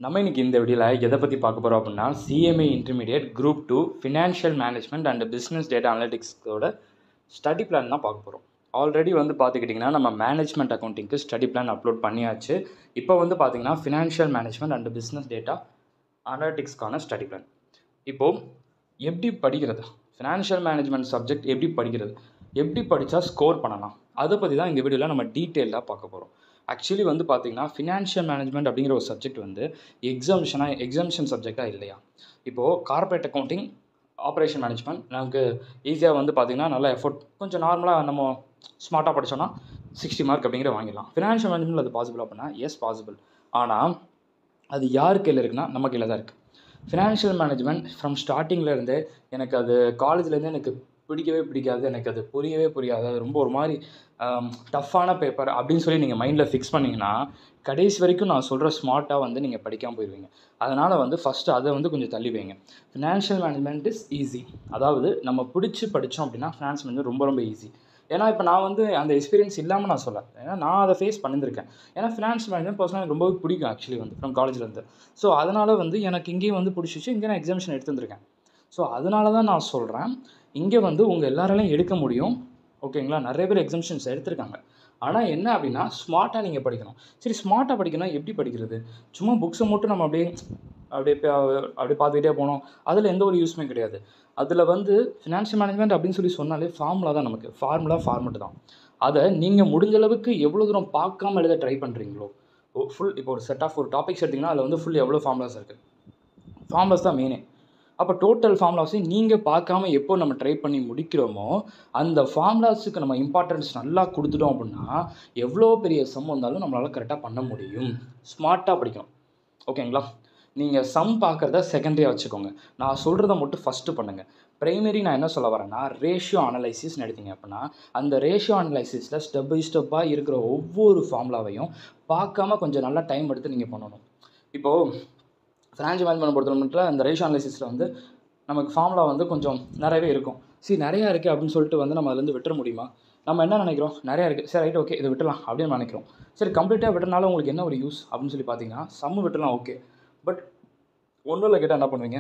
நம்ம இன்னைக்கு இந்த வீடியோவில் எதை பற்றி பார்க்க போகிறோம் அப்படின்னா CMA intermediate group two financial management and business data அனலிட்டிக்ஸோட ஸ்டடி பிளான் தான் பார்க்க போகிறோம் ஆல்ரெடி வந்து பார்த்துக்கிட்டிங்கன்னா நம்ம மேனேஜ்மெண்ட் அக்கௌண்டிங்க்கு ஸ்டடி பிளான் அப்லோட் பண்ணியாச்சு இப்போ வந்து பார்த்தீங்கன்னா financial management and business data அனலிட்டிக்ஸ்க்கான ஸ்டடி பிளான் இப்போது எப்படி படிக்கிறது ஃபினான்ஷியல் மேனேஜ்மெண்ட் சப்ஜெக்ட் எப்படி படிக்கிறது எப்படி படித்தா ஸ்கோர் பண்ணலாம் அதை பற்றி தான் இந்த வீடியோவில் நம்ம டீட்டெயிலாக பார்க்க போகிறோம் ஆக்சுவலி வந்து பார்த்தீங்கன்னா ஃபினான்ஷியல் மேனேஜ்மெண்ட் அப்படிங்கிற ஒரு சப்ஜெக்ட் வந்து எக்ஸாம்ஷனாக எக்ஸாம்ஷன் சப்ஜெக்டாக இல்லையா இப்போது கார்ப்பரேட் அக்கௌண்டிங் ஆப்ரேஷன் மேனேஜ்மெண்ட் நமக்கு ஈஸியாக வந்து பார்த்திங்கன்னா நல்ல எஃபோர்ட் கொஞ்சம் நார்மலாக நம்ம ஸ்மார்ட்டாக படித்தோன்னா சிக்ஸ்டி மார்க் அப்படிங்கிற வாங்கிடலாம் ஃபினான்ஷியல் மேனேஜ்மெண்ட் அது பாசிபிள் அப்படின்னா எஸ் பாசிபிள் ஆனால் அது யார் கையில் இருக்குன்னா நம்ம கையில் தான் இருக்குது ஃபினான்ஷியல் மேனேஜ்மெண்ட் ஃப்ரம் ஸ்டார்டிங்லேருந்து எனக்கு அது காலேஜ்லேருந்து எனக்கு பிடிக்கவே பிடிக்காது எனக்கு அது புரியவே புரியாது அது ரொம்ப ஒரு மாதிரி டஃப்பான பேப்பர் அப்படின்னு சொல்லி நீங்கள் மைண்டில் ஃபிக்ஸ் பண்ணிங்கன்னா கடைசி வரைக்கும் நான் சொல்கிற ஸ்மார்ட்டாக வந்து நீங்கள் படிக்காமல் போயிடுவீங்க அதனால் வந்து ஃபஸ்ட்டு அதை வந்து கொஞ்சம் தள்ளி வைங்க ஃபினான்ஷியல் மேனேஜ்மெண்ட் இஸ் ஈஸி அதாவது நம்ம பிடிச்சி படித்தோம் அப்படின்னா ஃபினான்ஸ் மேனேஜ்மெண்ட் ரொம்ப ரொம்ப ஈஸி ஏன்னா இப்போ நான் வந்து அந்த எக்ஸ்பீரியன்ஸ் இல்லாமல் நான் சொல்ல ஏன்னா நான் அதை ஃபேஸ் பண்ணியிருக்கேன் ஏன்னா ஃபினான்ஸ் மேனேஜ்மெண்ட் பர்சனலாக ரொம்பவே பிடிக்கும் ஆக்சுவலி வந்து ஃப்ரம் காலேஜ்லேருந்து ஸோ அதனால் வந்து எனக்கு இங்கேயும் வந்து பிடிச்சிச்சு இங்கே நான் எக்ஸாமிஷன் எடுத்துருந்துருக்கேன் ஸோ அதனால தான் நான் சொல்கிறேன் இங்கே வந்து உங்கள் எல்லாராலையும் எடுக்க முடியும் ஓகேங்களா நிறைய பேர் எக்ஸாம்ஷன்ஸ் எடுத்திருக்காங்க ஆனால் என்ன அப்படின்னா ஸ்மார்ட்டாக நீங்கள் படிக்கணும் சரி ஸ்மார்ட்டாக படிக்கணும் எப்படி படிக்கிறது சும்மா புக்ஸை மட்டும் நம்ம அப்படியே அப்படியே அப்படியே பார்த்துக்கிட்டே போனோம் அதில் எந்த ஒரு யூஸுமே கிடையாது அதில் வந்து ஃபினான்ஷியல் மேனேஜ்மெண்ட் அப்படின்னு சொல்லி சொன்னாலே ஃபார்முலா தான் நமக்கு ஃபார்முலா ஃபார்மெட் தான் அதை நீங்கள் முடிஞ்ச அளவுக்கு எவ்வளோ தூரம் பார்க்காம எழுத ட்ரை பண்ணுறீங்களோ ஃபுல் இப்போ ஒரு செட் ஆஃப் ஒரு டாபிக்ஸ் எடுத்திங்கன்னா அதில் வந்து ஃபுல் எவ்வளோ ஃபார்முலாஸ் இருக்குது ஃபார்முலாஸ் தான் மெயினே அப்போ டோட்டல் ஃபார்முலாஸையும் நீங்கள் பார்க்காம எப்போ நம்ம ட்ரை பண்ணி முடிக்கிறோமோ அந்த ஃபார்முலாஸுக்கு நம்ம இம்பார்ட்டன்ஸ் நல்லா கொடுத்துட்டோம் அப்படின்னா எவ்வளோ பெரிய சம் வந்தாலும் நம்மளால் கரெக்டாக பண்ண முடியும் ஸ்மார்ட்டாக படிக்கணும் ஓகேங்களா நீங்கள் சம் பார்க்குறத செகண்டரியாக வச்சுக்கோங்க நான் சொல்கிறத மட்டும் ஃபஸ்ட்டு பண்ணுங்கள் ப்ரைமரி நான் என்ன சொல்ல வரேன்னா ரேஷியோ அனலைசிஸ்னு எடுத்தீங்க அப்படின்னா அந்த ரேஷியோ அனலைசிஸில் ஸ்டெப் பை ஸ்டெப்பாக இருக்கிற ஒவ்வொரு ஃபார்முலாவையும் பார்க்காம கொஞ்சம் நல்லா டைம் எடுத்து நீங்கள் பண்ணணும் இப்போது ஃபினான்ஷியல் மேனேஜ்மெண்ட் பொறுத்த மட்டும் அந்த ரேஷியோ அனலைசிஸில் வந்து நமக்கு ஃபார்முலா வந்து கொஞ்சம் நிறையவே இருக்கும் சரி நிறையா இருக்குது அப்படின்னு சொல்லிட்டு வந்து நம்ம அதுலேருந்து விட்டுற முடியுமா நம்ம என்ன நினைக்கிறோம் நிறையா இருக்குது சரி ரைட் ஓகே இதை விட்டுலாம் அப்படின்னு நினைக்கிறோம் சரி கம்ப்ளீட்டாக விட்டுறனால உங்களுக்கு என்ன ஒரு யூஸ் அப்படின்னு சொல்லி பார்த்தீங்கன்னா சம்மு விட்டுலாம் ஓகே பட் ஒன்றும் இல்லை கேட்டால் என்ன பண்ணுவீங்க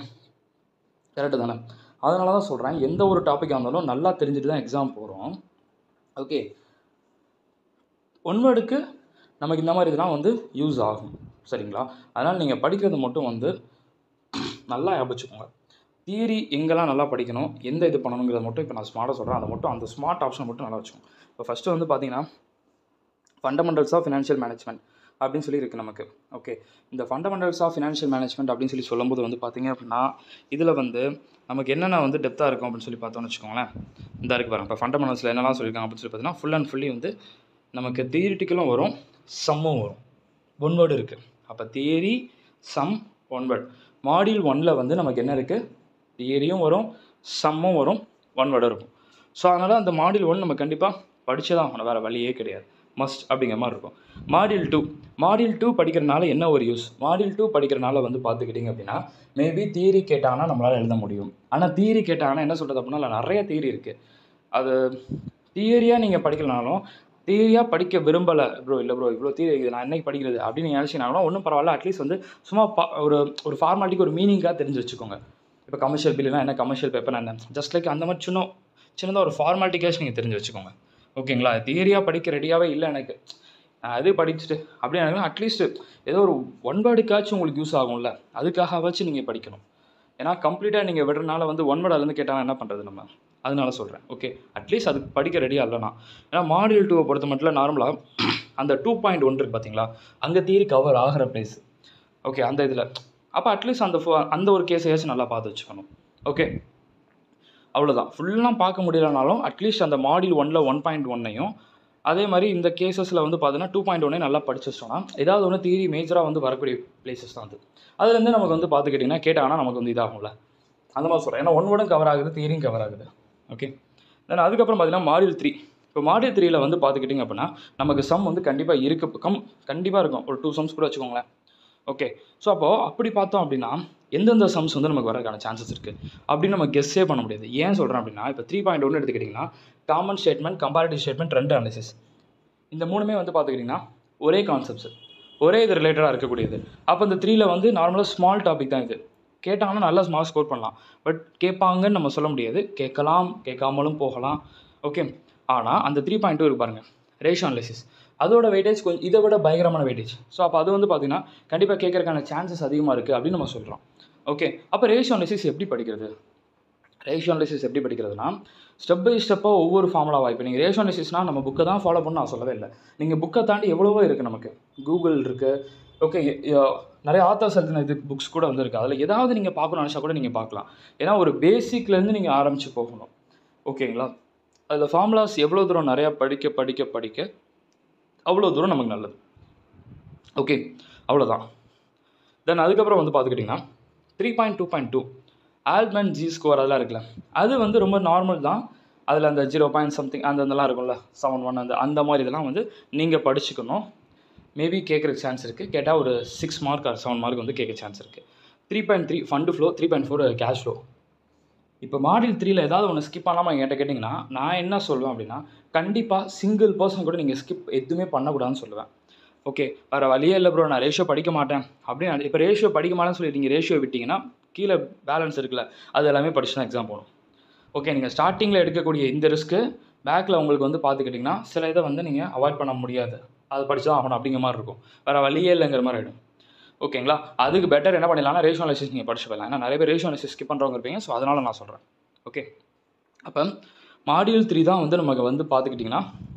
கரெக்டு தானே அதனால தான் சொல்கிறேன் எந்த ஒரு டாப்பிக்காக இருந்தாலும் நல்லா தெரிஞ்சுட்டு தான் எக்ஸாம் போகிறோம் ஓகே ஒன் வேர்டுக்கு நமக்கு இந்த மாதிரி இதெல்லாம் வந்து யூஸ் ஆகும் சரிங்களா அதனால் நீங்கள் படிக்கிறது மட்டும் வந்து நல்லா ஞாபகிச்சுக்கோங்க தியரி எங்கெல்லாம் நல்லா படிக்கணும் எந்த இது பண்ணணுங்கிறத மட்டும் இப்போ நான் ஸ்மார்ட்டாக சொல்கிறேன் அதை மட்டும் அந்த ஸ்மார்ட் ஆப்ஷன் மட்டும் நல்லா வச்சுக்கோங்க இப்போ ஃபஸ்ட்டு வந்து பார்த்தீங்கன்னா ஃபண்டமெண்டல்ஸ் ஆஃப் ஃபினான்ஷியல் மேனேஜ்மெண்ட் அப்படின்னு சொல்லி இருக்குது நமக்கு ஓகே இந்த ஃபண்டமெண்டல்ஸ் ஆஃப் ஃபினான்ஷியல் மேனேஜ்மெண்ட் அப்படின்னு சொல்லி சொல்லும்போது வந்து பார்த்தீங்க அப்படின்னா இதில் வந்து நமக்கு என்னென்ன வந்து டெப்த்தாக இருக்கும் அப்படின்னு சொல்லி பார்த்தோம்னு வச்சுக்கோங்களேன் இந்த இருக்கு பாருங்க இப்போ ஃபண்டமெண்டல்ஸில் என்னெல்லாம் சொல்லியிருக்காங்க அப்படின்னு சொல்லி பார்த்தீங்கன்னா ஃபுல் அண்ட் ஃபுல்லி வந்து நமக்கு தியரிட்டிக்கலும் வரும் சம்மும் வரும் ஒன் வேர்டு இருக்குது அப்போ theory sum one word module ஒனில் வந்து நமக்கு என்ன இருக்குது தியரியும் வரும் சம்மும் வரும் ஒன் வேர்டும் இருக்கும் ஸோ அதனால் அந்த மாடியூல் ஒன் நம்ம கண்டிப்பாக படித்து தான் ஆகணும் வேறு வழியே கிடையாது மஸ்ட் அப்படிங்கிற மாதிரி இருக்கும் மாடியூல் டூ மாடியூல் டூ படிக்கிறனால என்ன ஒரு யூஸ் மாடியூல் டூ படிக்கிறனால வந்து பார்த்துக்கிட்டிங்க அப்படின்னா மேபி தியரி கேட்டாங்கன்னா நம்மளால் எழுத முடியும் ஆனால் தியரி கேட்டாங்கன்னா என்ன சொல்கிறது அப்படின்னா நிறைய தியரி இருக்குது அது தியரியாக நீங்கள் படிக்கலனாலும் தியரியாக படிக்க விரும்பலை ப்ரோ இல்லை ப்ரோ இவ்வளோ தியரி இருக்குது நான் என்னைக்கு படிக்கிறது அப்படின்னு நினச்சினாலும் ஒன்றும் பரவாயில்ல அட்லீஸ்ட் வந்து சும்மா பா ஒரு ஒரு ஃபார்மாலிட்டிக்கு ஒரு மீனிங்காக தெரிஞ்சு வச்சுக்கோங்க இப்போ கமர்ஷியல் பில்லுனா என்ன கமர்ஷியல் பேப்பர் என்ன ஜஸ்ட் லைக் அந்த மாதிரி சின்ன சின்னதாக ஒரு ஃபார்மாலிட்டிக்காச்சும் நீங்கள் தெரிஞ்சு வச்சுக்கோங்க ஓகேங்களா தியரியாக படிக்க ரெடியாகவே இல்லை எனக்கு அது படிச்சுட்டு அப்படி எனக்கு அட்லீஸ்ட் ஏதோ ஒரு ஒன் வேர்டுக்காச்சும் உங்களுக்கு யூஸ் ஆகும்ல அதுக்காகவாச்சும் நீங்கள் படிக்கணும் ஏன்னா கம்ப்ளீட்டாக நீங்கள் விடுறனால வந்து ஒன் வேர்டிலேருந்து கேட்டால் என்ன பண்ணுறது நம்ம அதனால சொல்கிறேன் ஓகே அட்லீஸ்ட் அதுக்கு படிக்க ரெடியாக இல்லைனா ஏன்னா மாடியூல் டூவை பொறுத்த மட்டும் நார்மலாக அந்த டூ பாயிண்ட் ஒன் இருக்குது பார்த்தீங்களா அங்கே தியரி கவர் ஆகிற ப்ளேஸ் ஓகே அந்த இதில் அப்போ அட்லீஸ்ட் அந்த அந்த ஒரு கேஸையாச்சும் நல்லா பார்த்து வச்சுக்கணும் ஓகே அவ்வளோதான் ஃபுல்லாக பார்க்க முடியலனாலும் அட்லீஸ்ட் அந்த மாடியூல் ஒனில் ஒன் பாயிண்ட் ஒன்னையும் அதே மாதிரி இந்த கேசஸில் வந்து பார்த்தீங்கன்னா டூ பாயிண்ட் ஒன்னே நல்லா படிச்சு வச்சிட்டோம்னா ஏதாவது ஒன்று தியரி மேஜராக வந்து வரக்கூடிய பிளேசஸ் தான் அது அதுலேருந்து நமக்கு வந்து பார்த்துக்கிட்டிங்கன்னா கேட்டாங்கன்னா நமக்கு வந்து இதாகும்ல அந்த மாதிரி சொல்கிறேன் ஏன்னா ஒன் வேர்டும் கவர் ஆகுது தியரியும் கவர் ஆகுது ஓகே தென் அதுக்கப்புறம் பார்த்தீங்கன்னா மாடியூல் த்ரீ இப்போ மாடியூல் த்ரீயில் வந்து பார்த்துக்கிட்டிங்க அப்படின்னா நமக்கு சம் வந்து கண்டிப்பாக இருக்கு கம் கண்டிப்பாக இருக்கும் ஒரு டூ சம்ஸ் கூட வச்சுக்கோங்களேன் ஓகே ஸோ அப்போது அப்படி பார்த்தோம் அப்படின்னா எந்தெந்த சம்ஸ் வந்து நமக்கு வரதுக்கான சான்சஸ் இருக்குது அப்படின்னு நம்ம கெஸ்ஸே பண்ண முடியாது ஏன் சொல்கிறேன் அப்படின்னா இப்போ த்ரீ பாயிண்ட் ஒன்று எடுத்துக்கிட்டிங்கன்னா காமன் ஸ்டேட்மெண்ட் கம்பேரிட்டிவ் ஸ்டேட்மெண்ட் ரெண்டு அனாலிசிஸ் இந்த மூணுமே வந்து பார்த்துக்கிட்டிங்கன்னா ஒரே கான்செப்ட்ஸ் ஒரே இது ரிலேட்டடாக இருக்கக்கூடியது அப்போ இந்த த்ரீல வந்து நார்மலாக ஸ்மால் டாபிக் தான் இது கேட்டாங்கன்னா நல்லா ஸ்மார்ட் ஸ்கோர் பண்ணலாம் பட் கேட்பாங்கன்னு நம்ம சொல்ல முடியாது கேட்கலாம் கேட்காமலும் போகலாம் ஓகே ஆனால் அந்த த்ரீ பாயிண்ட் டூ இருக்கு பாருங்கள் ரேஷியோ அனாலிசிஸ் அதோட வெயிட்டேஜ் கொஞ்சம் இதை விட பயங்கரமான வெயிட்டேஜ் ஸோ அப்போ அது வந்து பார்த்தீங்கன்னா கண்டிப்பாக கேட்கறதுக்கான சான்சஸ் அதிகமாக இருக்குது அப்படின்னு நம்ம சொல்கிறோம் ஓகே அப்போ ரேஷியோ அனாலிசிஸ் எப்படி படிக்கிறது ரேஷியோ அனாலிசிஸ் எப்படி படிக்கிறதுனா ஸ்டெப் பை ஸ்டெப்பாக ஒவ்வொரு ஃபார்முலாவா இப்போ நீங்கள் ரேஷியோ அனாலிசிஸ்னால் நம்ம புக்கை தான் ஃபாலோ பண்ண நான் சொல்லவே இல்லை நீங்கள் புக்கை தாண்டி எவ்வளவோ இருக்குது நமக்கு கூகுள் இருக்குது ஓகே நிறைய ஆத்தர்ஸ் எழுதின இது புக்ஸ் கூட வந்துருக்கு அதில் ஏதாவது நீங்கள் பார்க்கணும்னு நினச்சா கூட நீங்கள் பார்க்கலாம் ஏன்னா ஒரு பேசிக்லேருந்து நீங்கள் ஆரம்பித்து போகணும் ஓகேங்களா அதில் ஃபார்முலாஸ் எவ்வளோ தூரம் நிறையா படிக்க படிக்க படிக்க அவ்வளோ தூரம் நமக்கு நல்லது ஓகே அவ்வளோதான் தென் அதுக்கப்புறம் வந்து பார்த்துக்கிட்டிங்கன்னா three point two point two Altman Z score அதெல்லாம் இருக்குல்ல அது வந்து ரொம்ப நார்மல் தான் அதில் அந்த ஜீரோ பாயிண்ட் சம்திங் அந்த இதெல்லாம் இருக்கும்ல செவன் ஒன் அந்த அந்த மாதிரி இதெல்லாம் வந்து நீங்கள் படிச்சுக்கணும் மேபி கேட்குறக்கு சான்ஸ் இருக்குது கேட்டால் ஒரு six mark or seven mark வந்து கேட்க சான்ஸ் இருக்குது three point three fund flow three point four cash flow இப்போ மாடியூல் த்ரீல ஏதாவது ஒன்று ஸ்கிப் பண்ணாமல் என்கிட்ட கேட்டிங்கன்னா நான் என்ன சொல்லுவேன் அப்படின்னா கண்டிப்பாக சிங்கிள் பர்சன் கூட நீங்கள் ஸ்கிப் எதுவுமே பண்ணக்கூடாதுன்னு சொல்லுவேன் ஓகே வேறு வழியே இல்லை ப்ரோ நான் ரேஷியோ படிக்க மாட்டேன் அப்படின்னு இப்போ ரேஷியோ படிக்க மாட்டேன்னு சொல்லி நீங்கள் ரேஷியோ விட்டிங்கன்னா கீழே பேலன்ஸ் இருக்குல்ல அது எல்லாமே படிச்சு தான் எக்ஸாம் போகணும் ஓகே நீங்கள் ஸ்டார்டிங்கில் எடுக்கக்கூடிய இந்த ரிஸ்க்கு பேக்கில் உங்களுக்கு வந்து பார்த்துக்கிட்டிங்கன்னா சில இதை வந்து நீங்கள் அவாய்ட் பண்ண முடியாது அது படிச்சு தான் ஆகணும் அப்படிங்கிற மாதிரி இருக்கும் வேறு வழியே இல்லைங்கிற மாதிரி ஆகிடும் ஓகேங்களா அதுக்கு பெட்டர் என்ன பண்ணிடலாம்னா ரேஷியோ அனாலிசிஸ் நீங்கள் படிச்சு போயிடலாம் ஏன்னா நிறைய பேர் ரேஷியோ அனாலிசிஸ் ஸ்கிப் பண்ணுறவங்க இருப்பீங்க ஸோ அதனால் நான் சொல்கிறேன் ஓகே அப்போ மாடியூல் த்ரீ தான் வந்து நமக்கு வந்து பார்த்துக்கிட்டிங்கன்னா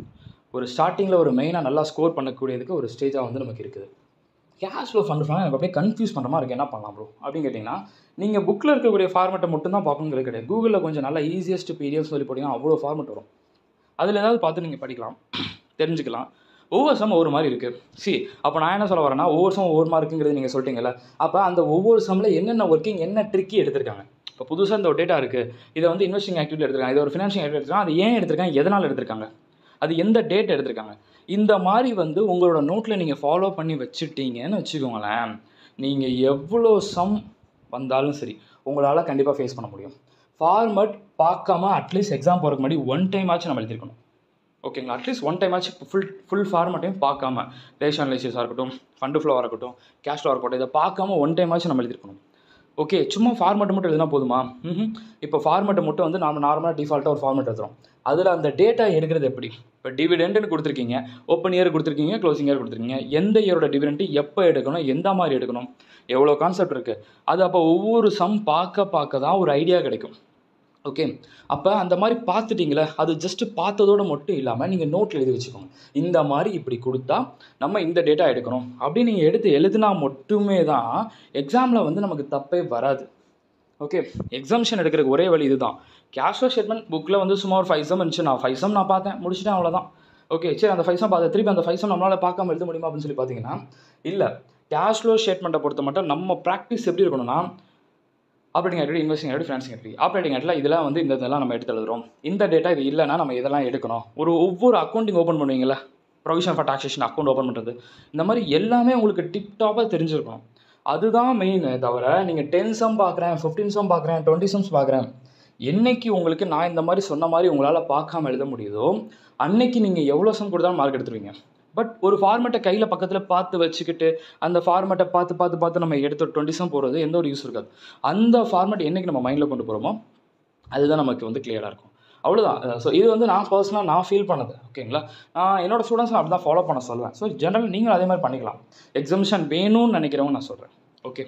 ஒரு ஸ்டார்டிங்கில் ஒரு மெயினாக நல்லா ஸ்கோர் பண்ணக்கூடியதுக்கு ஒரு ஸ்டேஜாக வந்து நமக்கு இருக்குது கேஷ் ஃப்ளோ ஃபண்ட் ஃப்ளோ எனக்கு அப்படியே கன்ஃபியூஸ் பண்ணுற மாதிரி இருக்குது என்ன பண்ணலாம் ப்ரோ அப்படின்னு கேட்டிங்கன்னா நீங்கள் புக்கில் இருக்கக்கூடிய ஃபார்மெட்டை மட்டும் தான் பார்க்கணுங்கிறது கிடையாது கூகுளில் கொஞ்சம் நல்லா ஈஸியஸ்ட் பிடிஎஃப் சொல்லி போட்டிங்கன்னா அவ்வளோ ஃபார்மெட் வரும் அதில் ஏதாவது பார்த்து நீங்கள் படிக்கலாம் தெரிஞ்சுக்கலாம் ஒவ்வொரு சம் ஒவ்வொரு மாதிரி இருக்குது சி அப்போ நான் என்ன சொல்ல வரேன்னா ஒவ்வொரு சம் ஒவ்வொரு மார்க்குங்கிறது நீங்கள் சொல்லிட்டீங்கல்ல அப்போ அந்த ஒவ்வொரு சம்மில் என்னென்ன ஒர்க்கிங் என்ன ட்ரிக்கி எடுத்திருக்காங்க இப்போ புதுசாக இந்த ஒரு டேட்டா இருக்குது இதை வந்து இன்வெஸ்டிங் ஆக்டிவிட்டி எடுத்திருக்காங்க இது ஒரு ஃபினான்ஷியல் ஆக்டிவிட்டி எடுத்திருக்காங்க அது ஏன் எடுத்திருக்காங்க எதனால் எடுத்திருக்காங்க அது எந்த டேட் எடுத்திருக்காங்க இந்த மாதிரி வந்து உங்களோட நோட்டில் நீங்கள் ஃபாலோ பண்ணி வச்சுட்டீங்கன்னு வச்சுக்கோங்களேன் நீங்கள் எவ்வளோ சம் வந்தாலும் சரி உங்களால் கண்டிப்பாக ஃபேஸ் பண்ண முடியும் ஃபார்மட் பார்க்காம அட்லீஸ்ட் எக்ஸாம் போகிறதுக்கு முன்னாடி ஒன் டைம் ஆச்சு நம்ம எழுதிருக்கணும் ஓகேங்களா அட்லீஸ்ட் ஒன் டைம் ஆச்சு ஃபுல் ஃபுல் ஃபார்மட்டையும் பார்க்காம ரேஷன் அனாலிசிஸாக இருக்கட்டும் ஃபண்டு ஃப்ளோவாக இருக்கட்டும் கேஷ் ஃப்ளோவாக இருக்கட்டும் இதை பார்க்காம ஒன் டைம் ஆச்சு நம்ம எழுதிருக்கணும் ஓகே சும்மா ஃபார்மெட் மட்டும் எழுதினா போதுமா ம் இப்போ ஃபார்மெட்டை மட்டும் வந்து நம்ம நார்மலாக டிஃபால்ட்டாக ஒரு ஃபார்மெட் எழுதுறோம் அதில் அந்த டேட்டா எடுக்கிறது எப்படி இப்போ டிவிடெண்ட்னு கொடுத்துருக்கீங்க ஓப்பன் இயர் கொடுத்துருக்கீங்க க்ளோசிங் இயர் கொடுத்துருக்கீங்க எந்த இயரோட டிவிடெண்ட்டு எப்போ எடுக்கணும் எந்த மாதிரி எடுக்கணும் எவ்வளோ கான்செப்ட் இருக்குது அது அப்போ ஒவ்வொரு சம் பார்க்க பார்க்க தான் ஒரு ஐடியா கிடைக்கும் ஓகே அப்போ அந்த மாதிரி பார்த்துட்டிங்களே அது ஜஸ்ட்டு பார்த்ததோடு மட்டும் இல்லாமல் நீங்கள் நோட்டில் எழுதி வச்சுக்கோங்க இந்த மாதிரி இப்படி கொடுத்தா நம்ம இந்த டேட்டா எடுக்கணும் அப்படின்னு நீங்கள் எடுத்து எழுதுனா மட்டுமே தான் எக்ஸாமில் வந்து நமக்கு தப்பே வராது ஓகே எக்ஸாம்ஷன் எடுக்கிறதுக்கு ஒரே வழி இதுதான் கேஷ் ஃப்ளோ ஸ்டேட்மெண்ட் புக்கில் வந்து சும்மா ஒரு ஃபைவ் சம் இருந்துச்சு நான் ஃபைவ் சம் நான் பார்த்தேன் முடிச்சிட்டேன் அவ்வளோதான் ஓகே சரி அந்த ஃபைவ் சம் பார்த்து திருப்பி அந்த ஃபைவ் சம் நம்மளால் பார்க்காம எழுத முடியுமா அப்படின்னு சொல்லி பார்த்தீங்கன்னா இல்லை கேஷ் ஃப்ளோ ஸ்டேட்மெண்ட்டை பொறுத்த மட்டும் நம்ம ப்ராக்டிஸ் எப்படி இருக்கணும்னா operating activity investing activity financing activity operating ஆக்டிவில் இதெல்லாம் வந்து இந்த இதெல்லாம் நம்ம எடுத்து எழுதுறோம் இந்த டேட்டா இது இல்லைன்னா நம்ம இதெல்லாம் எடுக்கணும் ஒரு ஒவ்வொரு அக்கௌண்டிங் ஓப்பன் பண்ணுவீங்களா provision for taxation account open பண்ணுறது இந்த மாதிரி எல்லாமே உங்களுக்கு டிப்டாப்பாக தெரிஞ்சிருக்கணும் அதுதான் மெயின் தவிர நீங்கள் டென் சம் பார்க்குறேன் ஃபிஃப்டீன் சம் பார்க்குறேன் டுவெண்ட்டி சம்ஸ் பார்க்குறேன் என்னைக்கு உங்களுக்கு நான் இந்த மாதிரி சொன்ன மாதிரி உங்களால் பார்க்காம எழுத முடியுதோ அன்னைக்கு நீங்கள் எவ்வளோ சம் கொடுத்தாலும் மார்க் எடுத்துருவீங்க பட் ஒரு ஃபார்மெட்டை கையில் பக்கத்தில் பார்த்து வச்சுக்கிட்டு அந்த ஃபார்மெட்டை பார்த்து பார்த்து பார்த்து நம்ம எடுத்து டுவெண்ட்டி சம் போகிறது எந்த ஒரு யூஸ் இருக்காது அந்த ஃபார்மெட் என்னைக்கு நம்ம மைண்டில் கொண்டு போகிறோமோ அதுதான் நமக்கு வந்து கிளியராக இருக்கும் அவ்வளோதான் ஸோ இது வந்து நான் பர்சனலாக நான் ஃபீல் பண்ணது ஓகேங்களா நான் என்னோட ஸ்டூடெண்ட்ஸ் அப்படி தான் ஃபாலோ பண்ண சொல்லுவேன் ஸோ ஜென்ரல் நீங்களும் அதே மாதிரி பண்ணிக்கலாம் எக்ஸாமிஷன் வேணும்னு நினைக்கிறவங்க நான் சொல்கிறேன் ஓகே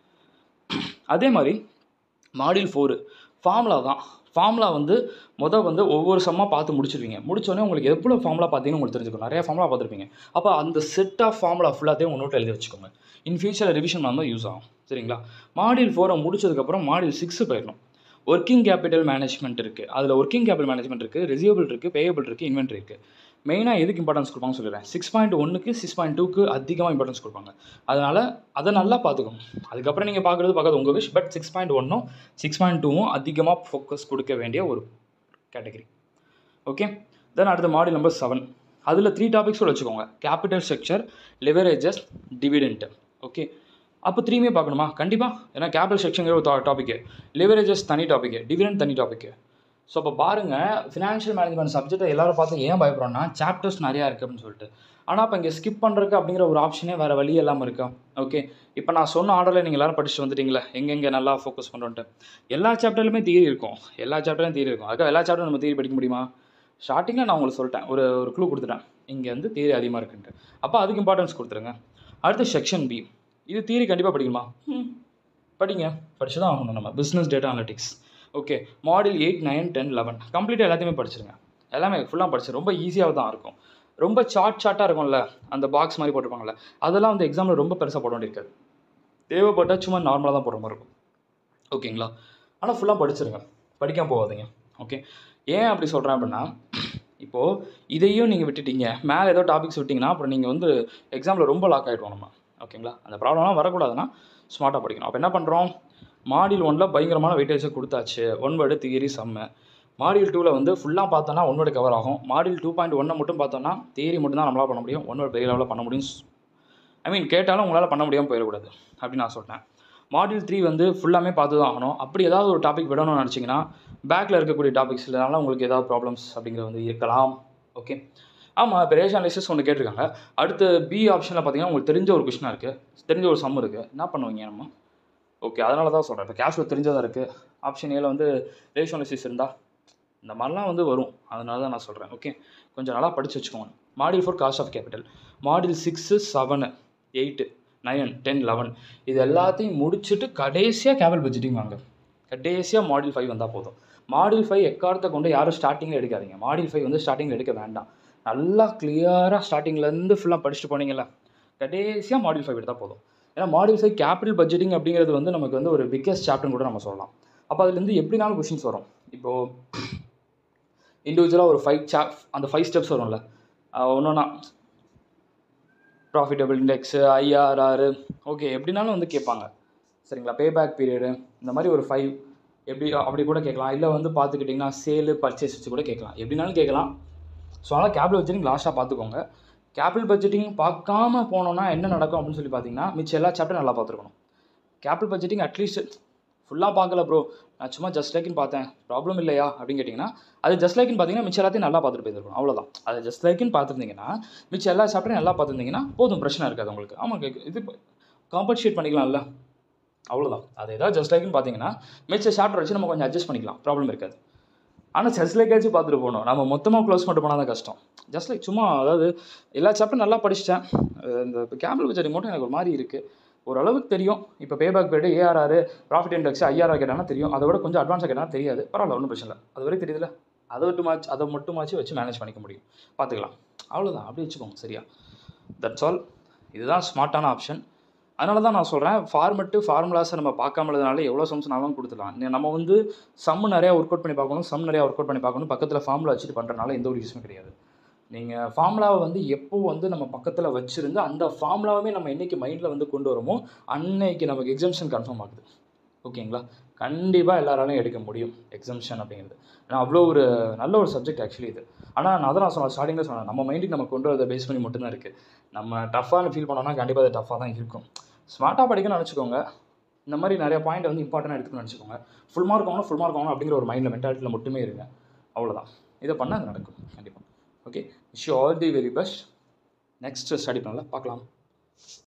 அதே மாதிரி மாடியூல் ஃபோரு ஃபார்முலா தான் ஃபார்முலா வந்து மொதல் வந்து ஒவ்வொரு சம்மாக பார்த்து முடிச்சிருவீங்க முடிச்சோடனே உங்களுக்கு எவ்வளோ ஃபார்முலா பார்த்தீங்கன்னு உங்களுக்கு தெரிஞ்சுக்கணும் நிறைய ஃபார்முலா பார்த்துருப்பீங்க அப்போ அந்த செட் ஆஃப் ஃபார்முலா ஃபுல்லாத்தையும் உங்கள் நோட்டில் எழுதி வச்சுக்கோங்க இன் ஃபியூச்சரில் ரிவிஷன் பண்ணால் யூஸ் ஆகும் சரிங்களா மாடியூல் ஃபோரை முடிச்சதுக்கப்புறம் மாடியூல் சிக்ஸு போயிடணும் ஒர்க்கிங் கேபிட்டல் மேனேஜ்மெண்ட் இருக்குது அதில் ஒர்க்கிங் கேபிட்டல் மேனேஜ்மெண்ட் இருக்குது ரிசீவபிள் இருக்குது பேயபிள் இருக்குது இன்வென்ட்ரி இருக்குது மெயினாக எதுக்கு இம்பார்ட்டன்ஸ் கொடுப்பாங்க சொல்லிடுறேன் சிக்ஸ் பாயிண்ட் ஒன்றுக்கு சிக்ஸ் பாயிண்ட் டூக்கு அதிகமாக இம்பார்ட்டன்ஸ் கொடுப்பாங்க அதனால் அதை நல்லா பார்த்துக்கோங்க அதுக்கப்புறம் நீங்கள் பார்க்குறது பார்க்காது உங்கள் விஷ் பட் சிக்ஸ் பாயிண்ட் ஒன்றும் சிக்ஸ் பாயிண்ட் டூவும் அதிகமாக ஃபோக்கஸ் கொடுக்க வேண்டிய ஒரு கேட்டகரி ஓகே தென் அடுத்த மாடல் நம்பர் செவன் அதில் த்ரீ டாபிக்ஸ் கூட வச்சுக்கோங்க capital structure leverages dividend okay அப்போ த்ரீமே பார்க்கணுமா கண்டிப்பாக ஏன்னா கேபிட்டல் ஸ்ட்ரக்சருங்கிற ஒரு டாப்பிக்கு லிவரேஜஸ் தனி டாப்பிக்கு டிவிடெண்ட் தனி டாப்பிக்கு ஸோ இப்போ பாருங்கள் ஃபினான்ஷியல் மேனேஜ்மெண்ட் சப்ஜெக்ட்டை எல்லாரும் பார்த்து ஏன் பயப்படுறோம்னா சாப்டர்ஸ் நிறையா இருக்குது அப்படின்னு சொல்லிட்டு ஆனால் இப்போ இங்கே ஸ்கிப் பண்ணுறதுக்கு அப்படிங்கிற ஒரு ஆப்ஷனே வேறு வழி இல்லாமல் இருக்கா ஓகே இப்போ நான் சொன்ன ஆர்டரில் நீங்கள் எல்லாரும் படிச்சுட்டு வந்துட்டீங்களா எங்கெங்கே நல்லா ஃபோக்கஸ் பண்ணுறோன்ட்டு எல்லா சாப்டர்லையுமே தியரி இருக்கும் எல்லா சாப்டர்லையும் தியரி இருக்கும் அதுக்காக எல்லா சாப்டரும் நம்ம தியரி படிக்க முடியுமா ஸ்டார்டிங்கில் நான் உங்களுக்கு சொல்லிட்டேன் ஒரு ஒரு க்ளூ கொடுத்துட்டேன் இங்கே வந்து தியரி அதிகமாக இருக்குன்ட்டு அப்போ அதுக்கு இம்பார்ட்டன்ஸ் கொடுத்துருங்க அடுத்து செக்ஷன் பி இது தியரி கண்டிப்பாக படிக்கணுமா ம் படிங்க படிச்சு தான் ஆகணும் நம்ம business data analytics okay model eight nine ten eleven கம்ப்ளீட்டாக எல்லாத்தையுமே படிச்சிருங்க எல்லாமே ஃபுல்லாக படிச்சு ரொம்ப ஈஸியாக தான் இருக்கும் ரொம்ப சார்ட் சார்ட்டாக இருக்கும்ல அந்த பாக்ஸ் மாதிரி போட்டிருப்பாங்கல்ல அதெல்லாம் வந்து எக்ஸாமில் ரொம்ப பெருசாக போட வேண்டியிருக்காது தேவைப்பட்டால் சும்மா நார்மலாக தான் போடுற மாதிரி இருக்கும் ஓகேங்களா ஆனால் ஃபுல்லாக படிச்சிருங்க படிக்காம போகாதீங்க ஓகே ஏன் அப்படி சொல்கிறேன் அப்படின்னா இப்போது இதையும் நீங்கள் விட்டுட்டீங்க மேலே ஏதோ டாபிக்ஸ் விட்டிங்கன்னா அப்புறம் நீங்கள் வந்து எக்ஸாமில் ரொம்ப லாக் ஆகிடுவோம் நம்ம ஓகேங்களா அந்த ப்ராப்ளம்லாம் வரக்கூடாதுன்னா ஸ்மார்ட்டாக படிக்கணும் அப்போ என்ன பண்ணுறோம் மாடியூல் ஒனில் பயங்கரமான வெயிட்டேஜை கொடுத்தாச்சு ஒன் வேர்டு தியரி செம்ம மாடியூல் டூவில் வந்து ஃபுல்லாக பார்த்தோன்னா ஒன் வேர்டு கவர் ஆகும் மாடியூல் டூ பாயிண்ட் ஒன்னை மட்டும் பார்த்தோன்னா தியரி மட்டும் தான் நம்மளால் பண்ண முடியும் ஒன் வேர்டு பெரிய லெவலில் பண்ண முடியும் ஐ மீன் கேட்டாலும் உங்களால் பண்ண முடியாமல் போயிடக்கூடாது அப்படின்னு நான் சொல்லிட்டேன் மாடியூல் த்ரீ வந்து ஃபுல்லாமே பார்த்து தான் ஆகணும் அப்படி ஏதாவது ஒரு டாபிக் விடணும்னு நினச்சிங்கன்னா பேக்கில் இருக்கக்கூடிய டாபிக்ஸ்னால உங்களுக்கு ஏதாவது ப்ராப்ளம்ஸ் அப்படிங்கிறது வந்து இருக்கலாம் ஓகே ஆமாம் இப்போ ரேஷன் அனாலிசிஸ் ஒன்று கேட்டிருக்காங்க அடுத்து பி ஆப்ஷனில் பார்த்தீங்கன்னா உங்களுக்கு தெரிஞ்ச ஒரு கொஷினாக இருக்குது தெரிஞ்ச ஒரு சம் இருக்குது என்ன பண்ணுவீங்க நம்ம ஓகே அதனால தான் சொல்கிறேன் இப்போ கேஷ் ஃப்ளோ தெரிஞ்சதாக இருக்குது ஆப்ஷன் ஏல வந்து ரேஷன் அனாலிசிஸ் இருந்தால் இந்த மாதிரிலாம் வந்து வரும் அதனால தான் நான் சொல்கிறேன் ஓகே கொஞ்சம் நல்லா படித்து வச்சுக்கோங்க module four cost of capital module six seven eight nine ten eleven இது எல்லாத்தையும் முடிச்சுட்டு கடைசியாக கேபிள் பட்ஜெட்டிங் வாங்க கடைசியாக மாடியூல் ஃபைவ் வந்தால் போதும் மாடியூல் ஃபைவ் எக்காரத்தை கொண்டு யாரும் ஸ்டார்டிங்கில் எடுக்காதீங்க மாடியூல் ஃபைவ் வந்து ஸ்டார்டிங்கில் எடுக்க வேண்டாம் நல்லா கிளியராக ஸ்டார்டிங்லேருந்து ஃபுல்லாக படிச்சுட்டு போனீங்களா கடைசியாக மாடியூல் ஃபைவ் எடுத்தால் போதும் ஏன்னா மாடியூல் ஃபைவ் கேபிட்டல் பட்ஜெட்டிங் அப்படிங்கிறது வந்து நமக்கு வந்து ஒரு பிக்கஸ்ட் சாப்டர்னு கூட நம்ம சொல்லலாம் அப்போ அதுலேருந்து எப்படினாலும் கொஷின்ஸ் வரும் இப்போது இண்டிவிஜுவலாக ஒரு ஃபைவ் சாப் அந்த ஃபைவ் ஸ்டெப்ஸ் வரும்ல ஒன்றா ப்ராஃபிட்டபிள் இண்டெக்ஸு ஐஆர்ஆர் ஓகே எப்படினாலும் வந்து கேட்பாங்க சரிங்களா பேபேக் பீரியடு இந்த மாதிரி ஒரு ஃபைவ் எப்படி அப்படி கூட கேட்கலாம் இல்லை வந்து பார்த்துக்கிட்டிங்கன்னா சேலு பர்ச்சேஸ் வச்சு கூட கேட்கலாம் எப்படினாலும் கேட்கலாம் ஸோ அதனால் கேபிள் பட்ஜெட்டிங் லாஸ்ட்டாக பார்த்துக்கோங்க கேபிள் பட்ஜெட்டிங் பார்க்காம போனோன்னா என்ன நடக்கும் அப்படின்னு சொல்லி பார்த்தீங்கன்னா மிச்சம் எல்லா சாப்டரும் நல்லா பார்த்துருக்கணும் கேபிள் பட்ஜெட்டிங் அட்லீஸ்ட் ஃபுல்லாக பார்க்கல ப்ரோ நான் சும்மா ஜஸ்ட் லைக்னு பார்த்தேன் ப்ராப்ளம் இல்லையா அப்படின்னு கேட்டிங்கன்னா அது ஜஸ்ட் லைக்னு பார்த்தீங்கன்னா மிச்சம் எல்லாத்தையும் நல்லா பார்த்துட்டு போயிருக்கணும் அவ்வளோதான் அது ஜஸ்ட் லைக்னு பார்த்துருந்தீங்கன்னா மிச்சம் எல்லா சாப்டரும் நல்லா பார்த்துருந்தீங்கன்னா போதும் பிரச்சனை இருக்காது உங்களுக்கு ஆமாம் இது காம்பன்சேட் பண்ணிக்கலாம்ல அவ்வளோதான் அது ஏதாவது ஜஸ்ட் லைக்னு பார்த்தீங்கன்னா மிச்ச சாப்டர் வச்சு நம்ம கொஞ்சம் அட்ஜஸ்ட் பண்ணிக்கலாம் ப்ராப்ளம் இருக்காது ஆனால் ஜஸ்ட் லைக்காச்சும் பார்த்துட்டு போகணும் நம்ம மொத்தமாக க்ளோஸ் பண்ணிட்டு போனால் தான் கஷ்டம் ஜஸ்ட் லைக் சும்மா அதாவது எல்லா சாப்டரும் நல்லா படிச்சிட்டேன் இந்த கேபிள் பட்ஜெட்டிஙங் மட்டும் எனக்கு ஒரு மாதிரி இருக்குது ஓரளவுக்கு தெரியும் இப்போ payback period ARR profit index IRR கேட்டாங்கன்னா தெரியும் அதை விட கொஞ்சம் அட்வான்ஸாக கேட்டால் தெரியாது பரவாயில்ல ஒன்றும் பிரச்சனை இல்லை அது வரைக்கும் தெரியுதுல அதை மட்டுமாச்சு அதை மட்டுமாச்சு வச்சு மேனேஜ் பண்ணிக்க முடியும் பார்த்துக்கலாம் அவ்வளோதான் அப்படி வச்சுக்கோங்க சரியா தட்ஸ் ஆல் இதுதான் ஸ்மார்ட்டான ஆப்ஷன் அதனால தான் நான் சொல்கிறேன் ஃபார்மெட்டு ஃபார்முலாஸை நம்ம பார்க்காமலதுனால எவ்வளோ சம்ஸ்னாலும் கொடுத்துடலாம் நீ- நம்ம வந்து சம் நிறையா ஒர்க் அவுட் பண்ணி பார்க்கணும் சம் நிறையா ஒர்க் அவுட் பண்ணி பார்க்கணும் பக்கத்தில் ஃபார்முலா வச்சுட்டு பண்ணுறதுனால எந்த ஒரு யூஸுமே கிடையாது நீங்கள் ஃபார்முலாவை வந்து எப்போ வந்து நம்ம பக்கத்தில் வச்சுருந்து அந்த ஃபார்முலாவே நம்ம என்னைக்கு மைண்டில் வந்து கொண்டு வரோமோ அன்னைக்கு நமக்கு எக்ஸம்ஷன் கன்ஃபார்ம் ஆகுது ஓகேங்களா கண்டிப்பாக எல்லாராலையும் எடுக்க முடியும் எக்ஸம்ஷன் அப்படிங்கிறது ஏன்னா அவ்வளோ ஒரு நல்ல ஒரு சப்ஜெக்ட் ஆக்சுவலி இது ஆனால் நான் தான் நான் சொன்னேன் ஸ்டார்டிங்கில் சொன்னேன் நம்ம மைண்டுக்கு நம்ம கொண்டு வரதை பேஸ் பண்ணி மட்டும்தான் இருக்குது நம்ம டஃப்பானு ஃபீல் பண்ணோம்னா கண்டிப்பாக அது டஃப்பாக தான் இருக்கும் ஸ்மார்ட்டாக படிக்கணும்னு நினச்சிக்கோங்க இந்த மாதிரி நிறைய பாயிண்ட் வந்து இம்பார்ட்டண்டாக எடுத்துக்கணும்னு நினச்சிக்கோங்க ஃபுல் மார்க் வாங்கணும் ஃபுல் மார்க் வாங்கணும் அப்படிங்கிற ஒரு மைண்டில் மென்டாலிட்டியில் மட்டுமே இருங்க அவ்வளோதான் இதை பண்ணால் அது நடக்கும் கண்டிப்பாக okay wish all the very best next study பண்ணல பார்க்கலாம்